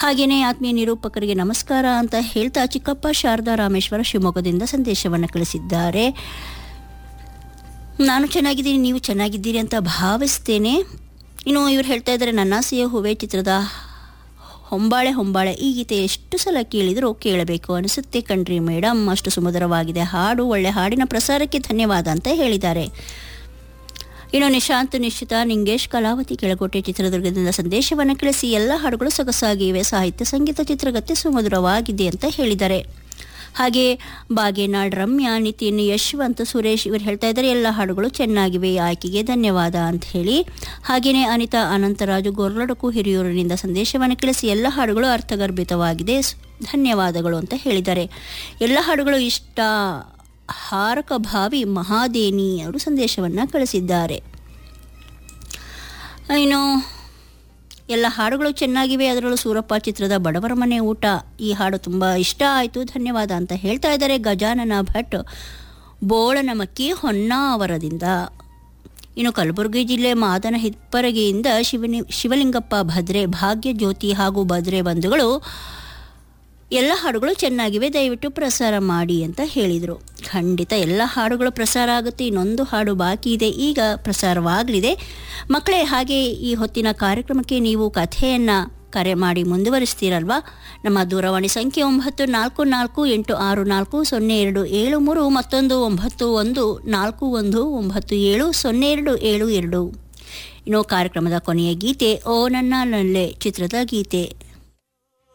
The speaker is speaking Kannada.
ಹಾಗೆಯೇ ಆತ್ಮೀಯ ನಿರೂಪಕರಿಗೆ ನಮಸ್ಕಾರ ಅಂತ ಹೇಳ್ತಾ ಚಿಕ್ಕಪ್ಪ ಶಾರದಾ ರಾಮೇಶ್ವರ ಶಿವಮೊಗ್ಗದಿಂದ ಸಂದೇಶವನ್ನು ಕಳಿಸಿದ್ದಾರೆ ನಾನು ಚೆನ್ನಾಗಿದ್ದೀನಿ ನೀವು ಚೆನ್ನಾಗಿದ್ದೀರಿ ಅಂತ ಭಾವಿಸ್ತೇನೆ ಇನ್ನು ಇವ್ರು ಹೇಳ್ತಾ ಇದ್ದಾರೆ ನನ್ನಾಸೆಯ ಹೂವೆ ಚಿತ್ರದ ಹೊಂಬಾಳೆ ಹೊಂಬಾಳೆ ಈ ಗೀತೆ ಎಷ್ಟು ಸಲ ಕೇಳಿದರೂ ಕೇಳಬೇಕು ಅನಿಸುತ್ತೆ ಕಣ್ರಿ ಮೇಡಮ್ ಅಷ್ಟು ಸುಮಧುರವಾಗಿದೆ ಹಾಡು ಒಳ್ಳೆ ಹಾಡಿನ ಪ್ರಸಾರಕ್ಕೆ ಧನ್ಯವಾದ ಅಂತ ಹೇಳಿದ್ದಾರೆ ಇನ್ನು ನಿಶಾಂತ್ ನಿಶ್ಚಿತ ನಿಂಗೇಶ್ ಕಲಾವತಿ ಕೆಳಕೋಟೆ ಚಿತ್ರದುರ್ಗದಿಂದ ಸಂದೇಶವನ್ನು ಕಳಿಸಿ ಎಲ್ಲ ಹಾಡುಗಳು ಸೊಗಸಾಗಿವೆ ಸಾಹಿತ್ಯ ಸಂಗೀತ ಚಿತ್ರಗತಿ ಸುಮಧುರವಾಗಿದೆ ಅಂತ ಹೇಳಿದ್ದಾರೆ ಹಾಗೆ ಬಾಗೇನಾಡ್ ರಮ್ಯಾ ನಿತಿನ್ ಯಶವಂತ್ ಸುರೇಶ್ ಇವರು ಹೇಳ್ತಾ ಇದ್ದಾರೆ ಎಲ್ಲ ಹಾಡುಗಳು ಚೆನ್ನಾಗಿವೆ ಈ ಆಯ್ಕೆಗೆ ಧನ್ಯವಾದ ಅಂತ ಹೇಳಿ ಹಾಗೆಯೇ ಅನಿತಾ ಅನಂತರಾಜು ಗೊರ್ಲಡಕು ಹಿರಿಯೂರಿನಿಂದ ಸಂದೇಶವನ್ನು ಕಳಿಸಿ ಎಲ್ಲ ಹಾಡುಗಳು ಅರ್ಥಗರ್ಭಿತವಾಗಿದೆ ಸ್- ಧನ್ಯವಾದಗಳು ಅಂತ ಹೇಳಿದ್ದಾರೆ ಎಲ್ಲ ಹಾಡುಗಳು ಇಷ್ಟ ಹಾರಕ ಭಾವಿ ಮಹಾದೇನಿ ಅವರು ಸಂದೇಶವನ್ನು ಕಳಿಸಿದ್ದಾರೆ ಇನ್ನು ಎಲ್ಲ ಹಾಡುಗಳು ಚೆನ್ನಾಗಿವೆ ಅದರಲ್ಲೂ ಸೂರಪ್ಪ ಚಿತ್ರದ ಬಡವರ ಮನೆ ಊಟ ಈ ಹಾಡು ತುಂಬ ಇಷ್ಟ ಆಯಿತು ಧನ್ಯವಾದ ಅಂತ ಹೇಳ್ತಾ ಇದ್ದಾರೆ ಗಜಾನನ ಭಟ್ ಬೋಳನಮಕ್ಕಿ ಹೊನ್ನಾವರದಿಂದ ಇನ್ನು ಕಲಬುರಗಿ ಜಿಲ್ಲೆ ಮಾದನ ಹಿಪ್ಪರಗಿಯಿಂದ ಶಿವನಿ ಶಿವಲಿಂಗಪ್ಪ ಭದ್ರೆ ಭಾಗ್ಯ ಜ್ಯೋತಿ ಹಾಗೂ ಭದ್ರೆ ಬಂಧುಗಳು ಎಲ್ಲ ಹಾಡುಗಳು ಚೆನ್ನಾಗಿವೆ ದಯವಿಟ್ಟು ಪ್ರಸಾರ ಮಾಡಿ ಅಂತ ಹೇಳಿದರು ಖಂಡಿತ ಎಲ್ಲ ಹಾಡುಗಳು ಪ್ರಸಾರ ಆಗುತ್ತೆ ಇನ್ನೊಂದು ಹಾಡು ಬಾಕಿ ಇದೆ ಈಗ ಪ್ರಸಾರವಾಗಲಿದೆ ಮಕ್ಕಳೇ ಹಾಗೆ ಈ ಹೊತ್ತಿನ ಕಾರ್ಯಕ್ರಮಕ್ಕೆ ನೀವು ಕಥೆಯನ್ನು ಕರೆ ಮಾಡಿ ಮುಂದುವರಿಸ್ತೀರಲ್ವಾ ನಮ್ಮ ದೂರವಾಣಿ ಸಂಖ್ಯೆ ಒಂಬತ್ತು ನಾಲ್ಕು ನಾಲ್ಕು ಎಂಟು ಆರು ನಾಲ್ಕು ಸೊನ್ನೆ ಎರಡು ಏಳು ಮೂರು ಮತ್ತೊಂದು ಒಂಬತ್ತು ಒಂದು ನಾಲ್ಕು ಒಂದು ಒಂಬತ್ತು ಏಳು ಸೊನ್ನೆ ಎರಡು ಏಳು ಎರಡು ಇನ್ನು ಕಾರ್ಯಕ್ರಮದ ಕೊನೆಯ ಗೀತೆ ಓ ನನ್ನ ನಲ್ಲೆ ಚಿತ್ರದ ಗೀತೆ